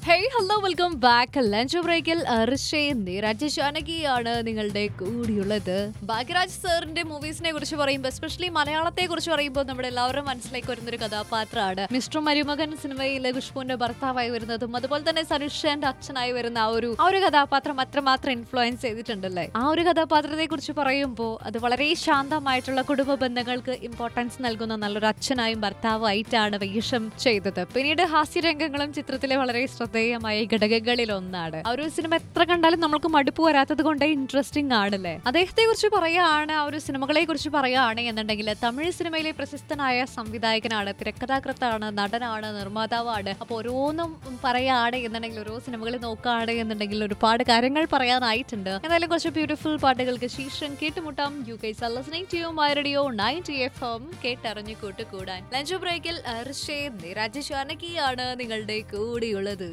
hey hello welcome back lunch ബ്രേക്കിൽ രാജേഷ് അനകിയാണ് നിങ്ങളുടെ കൂടിയുള്ളത് ഭാഗ്യരാജ് സാറിന്റെ മൂവീസിനെ കുറിച്ച് പറയുമ്പോൾ എസ്പെഷ്യലി മലയാളത്തെ കുറിച്ച് പറയുമ്പോൾ നമ്മുടെ എല്ലാവരും മനസ്സിലേക്ക് വരുന്നൊരു കഥാപാത്രമാണ് മിസ്റ്റർ മരുമകൻ സിനിമയിലെ ഖുഷ്ബുവിന്റെ ഭർത്താവായി വരുന്നതും അതുപോലെ തന്നെ സനുഷന്റെ അച്ഛനായി വരുന്ന ആ ഒരു ആ ഒരു കഥാപാത്രം അത്രമാത്രം ഇൻഫ്ലുവൻസ് ചെയ്തിട്ടുണ്ടല്ലേ ആ ഒരു കഥാപാത്രത്തെ കുറിച്ച് പറയുമ്പോൾ അത് വളരെ ശാന്തമായിട്ടുള്ള കുടുംബ ബന്ധങ്ങൾക്ക് ഇമ്പോർട്ടൻസ് നൽകുന്ന നല്ലൊരു അച്ഛനായും ഭർത്താവായിട്ടാണ് വേഷം ചെയ്തത് പിന്നീട് ഹാസ്യരംഗങ്ങളും ചിത്രത്തിലെ വളരെ ശ്രദ്ധേയമായ ഘടകങ്ങളിൽ ഒന്നാണ് ആ ഒരു സിനിമ എത്ര കണ്ടാലും നമ്മൾക്ക് മടുപ്പ് വരാത്തത് കൊണ്ടേ ഇൻട്രസ്റ്റിംഗ് ആണല്ലേ അദ്ദേഹത്തെ കുറിച്ച് പറയുകയാണ് ആ ഒരു സിനിമകളെ കുറിച്ച് പറയുകയാണ് എന്നുണ്ടെങ്കിൽ തമിഴ് സിനിമയിലെ പ്രശസ്തനായ സംവിധായകനാണ് തിരക്കഥാകൃത്താണ് നടനാണ് നിർമ്മാതാവാണ് അപ്പൊ ഓരോന്നും പറയുകയാണ് എന്നുണ്ടെങ്കിൽ ഓരോ സിനിമകൾ നോക്കുകയാണ് എന്നുണ്ടെങ്കിൽ ഒരുപാട് കാര്യങ്ങൾ പറയാനായിട്ടുണ്ട് എന്തായാലും കുറച്ച് ബ്യൂട്ടിഫുൾ പാട്ടുകൾക്ക് ശീർഷം കേട്ടുമുട്ടാം യു കെ സല്ലസിനിങ് to my radio ninety F M കേട്ടറിഞ്ഞു കൂട്ടുകൂടാൻ ലഞ്ച് ബ്രേക്കിൽ രാജേഷ് അനക്കിയാണ് നിങ്ങളുടെ കൂടെയുള്ളത്